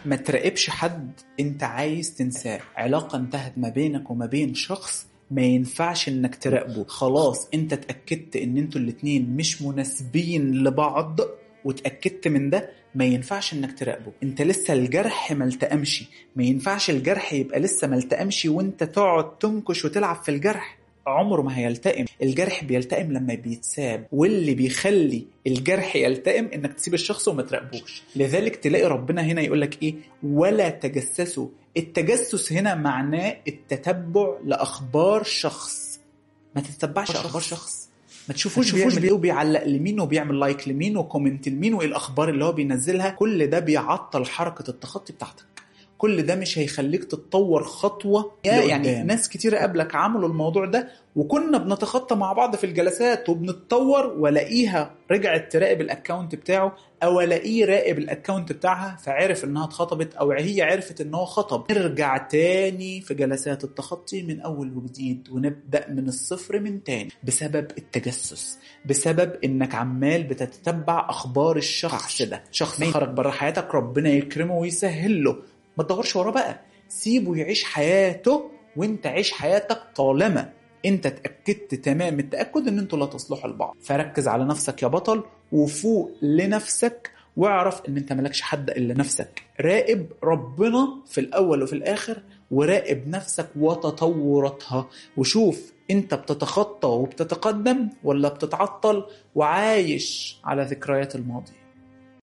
ما تراقبش حد انت عايز تنساه علاقة انتهت ما بينك وما بين شخص ما ينفعش انك تراقبه خلاص انت اتأكدت ان انتوا الاتنين مش مناسبين لبعض واتأكدت من ده ما ينفعش انك تراقبه انت لسه الجرح ما التأمش ما ينفعش الجرح يبقى لسه ما التأمش وانت تقعد تنكش وتلعب في الجرح عمره ما هيلتئم الجرح بيلتئم لما بيتساب واللي بيخلي الجرح يلتئم انك تسيب الشخص وما تراقبوش لذلك تلاقي ربنا هنا يقول لك ايه ولا تجسسوا التجسس هنا معناه التتبع لاخبار شخص ما تتبعش اخبار شخص ما تشوفوش بيعمل ايه وبيعلق لمين وبيعمل لايك لمين وكومنت لمين وايه الاخبار اللي هو بينزلها كل ده بيعطل حركه التخطي بتاعتك كل ده مش هيخليك تتطور خطوه يعني ناس كتير قبلك عملوا الموضوع ده وكنا بنتخطى مع بعض في الجلسات وبنتطور والاقيها رجعت تراقب الاكونت بتاعه او الاقيه راقب الاكونت بتاعها فعرف انها اتخطبت او هي عرفت ان هو خطب نرجع تاني في جلسات التخطي من اول وجديد ونبدا من الصفر من تاني بسبب التجسس بسبب انك عمال بتتتبع اخبار الشخص ده شخص خرج بره حياتك ربنا يكرمه ويسهل له ما تدورش وراه بقى سيبه يعيش حياته وانت عيش حياتك طالما انت اتاكدت تمام التاكد ان انتوا لا تصلحوا لبعض فركز على نفسك يا بطل وفوق لنفسك واعرف ان انت مالكش حد الا نفسك راقب ربنا في الاول وفي الاخر وراقب نفسك وتطوراتها وشوف انت بتتخطى وبتتقدم ولا بتتعطل وعايش على ذكريات الماضي